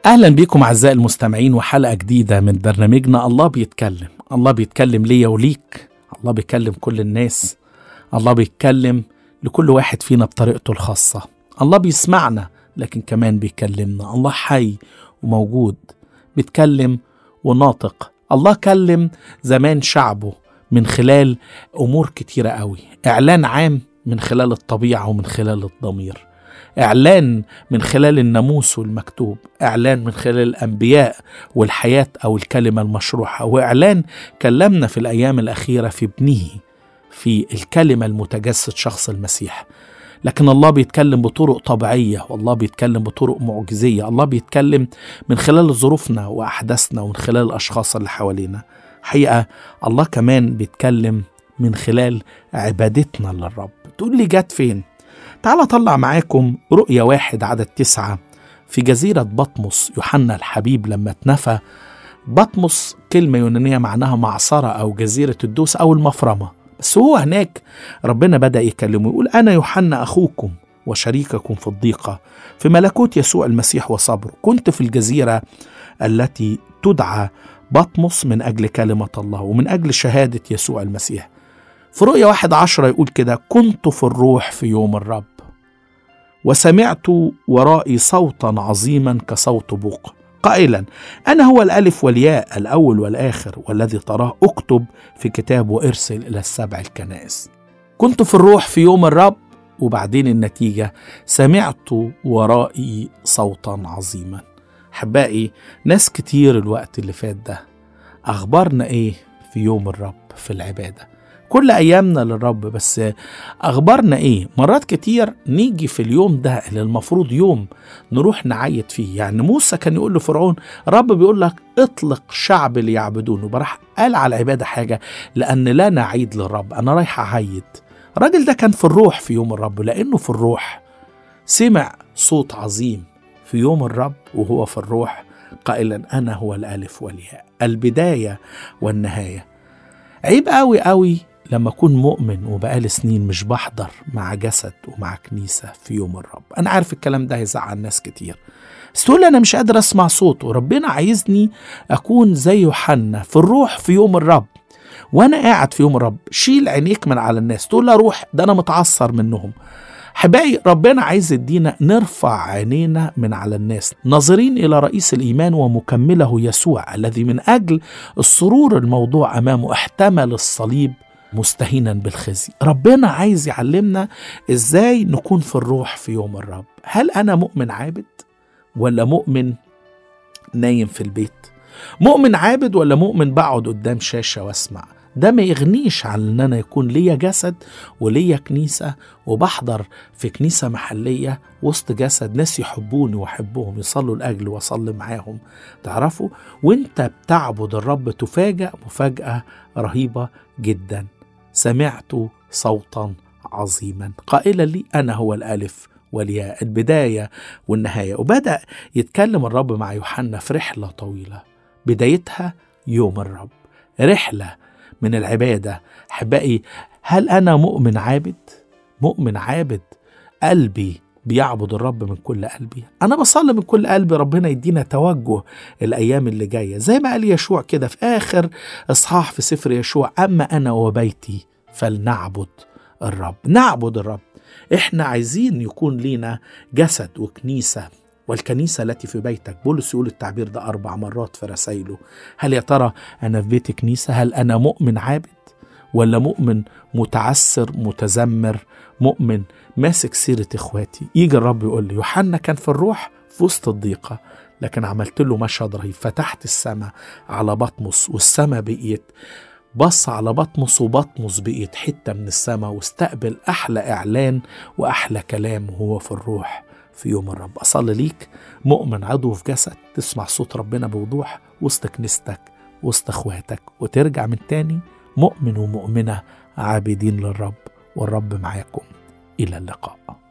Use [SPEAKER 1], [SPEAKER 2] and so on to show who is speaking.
[SPEAKER 1] اهلا بيكم اعزائي المستمعين وحلقه جديده من برنامجنا الله بيتكلم الله بيتكلم ليا وليك الله بيكلم كل الناس الله بيتكلم لكل واحد فينا بطريقته الخاصه الله بيسمعنا لكن كمان بيكلمنا الله حي وموجود بيتكلم وناطق الله كلم زمان شعبه من خلال امور كتيره قوي اعلان عام من خلال الطبيعه ومن خلال الضمير اعلان من خلال الناموس والمكتوب اعلان من خلال الانبياء والحياه او الكلمه المشروحه واعلان كلمنا في الايام الاخيره في ابنه في الكلمه المتجسد شخص المسيح لكن الله بيتكلم بطرق طبيعيه والله بيتكلم بطرق معجزيه الله بيتكلم من خلال ظروفنا واحداثنا ومن خلال الاشخاص اللي حوالينا حقيقه الله كمان بيتكلم من خلال عبادتنا للرب تقول لي جت فين تعال أطلع معاكم رؤية واحد عدد تسعة في جزيرة بطمس يوحنا الحبيب لما اتنفى بطمس كلمة يونانية معناها معصرة أو جزيرة الدوس أو المفرمة بس هو هناك ربنا بدأ يكلمه يقول أنا يوحنا أخوكم وشريككم في الضيقة في ملكوت يسوع المسيح وصبره كنت في الجزيرة التي تدعى بطمس من أجل كلمة الله ومن أجل شهادة يسوع المسيح في رؤية واحد عشرة يقول كده كنت في الروح في يوم الرب وسمعت ورائي صوتا عظيما كصوت بوق قائلا أنا هو الألف والياء الأول والآخر والذي تراه أكتب في كتاب وارسل إلى السبع الكنائس كنت في الروح في يوم الرب وبعدين النتيجة سمعت ورائي صوتا عظيما أحبائي ناس كتير الوقت اللي فات ده أخبارنا إيه في يوم الرب في العباده كل ايامنا للرب بس اخبارنا ايه مرات كتير نيجي في اليوم ده اللي المفروض يوم نروح نعيد فيه يعني موسى كان يقول لفرعون رب بيقول لك اطلق شعب ليعبدونه براح قال على العباده حاجه لان لا نعيد للرب انا رايح اعيد الراجل ده كان في الروح في يوم الرب لانه في الروح سمع صوت عظيم في يوم الرب وهو في الروح قائلا انا هو الالف والياء البدايه والنهايه عيب قوي قوي لما أكون مؤمن وبقالي سنين مش بحضر مع جسد ومع كنيسة في يوم الرب أنا عارف الكلام ده هيزعل ناس كتير بس تقول أنا مش قادر أسمع صوته ربنا عايزني أكون زي يوحنا في الروح في يوم الرب وأنا قاعد في يوم الرب شيل عينيك من على الناس تقول لا روح ده أنا متعصر منهم حبايبي ربنا عايز يدينا نرفع عينينا من على الناس ناظرين الى رئيس الايمان ومكمله يسوع الذي من اجل السرور الموضوع امامه احتمل الصليب مستهينا بالخزي ربنا عايز يعلمنا ازاي نكون في الروح في يوم الرب هل انا مؤمن عابد ولا مؤمن نايم في البيت مؤمن عابد ولا مؤمن بقعد قدام شاشة واسمع ده ما يغنيش عن ان انا يكون ليا جسد وليا كنيسه وبحضر في كنيسه محليه وسط جسد ناس يحبوني واحبهم يصلوا لاجلي واصلي معاهم تعرفوا وانت بتعبد الرب تفاجأ مفاجاه رهيبه جدا سمعت صوتا عظيما قائلا لي انا هو الالف والياء البدايه والنهايه وبدا يتكلم الرب مع يوحنا في رحله طويله بدايتها يوم الرب رحله من العباده احبائي هل انا مؤمن عابد مؤمن عابد قلبي بيعبد الرب من كل قلبي انا بصلي من كل قلبي ربنا يدينا توجه الايام اللي جايه زي ما قال يشوع كده في اخر اصحاح في سفر يشوع اما انا وبيتي فلنعبد الرب نعبد الرب احنا عايزين يكون لينا جسد وكنيسه والكنيسة التي في بيتك بولس يقول التعبير ده أربع مرات في رسائله هل يا ترى أنا في بيت كنيسة هل أنا مؤمن عابد ولا مؤمن متعسر متذمر مؤمن ماسك سيرة إخواتي يجي الرب يقول لي يوحنا كان في الروح في وسط الضيقة لكن عملت له مشهد رهيب فتحت السماء على بطمس والسماء بقيت بص على بطمس وبطمس بقيت حتة من السماء واستقبل أحلى إعلان وأحلى كلام وهو في الروح في يوم الرب أصلي ليك مؤمن عضو في جسد تسمع صوت ربنا بوضوح وسط كنيستك وسط اخواتك وترجع من تاني مؤمن ومؤمنة عابدين للرب والرب معاكم إلى اللقاء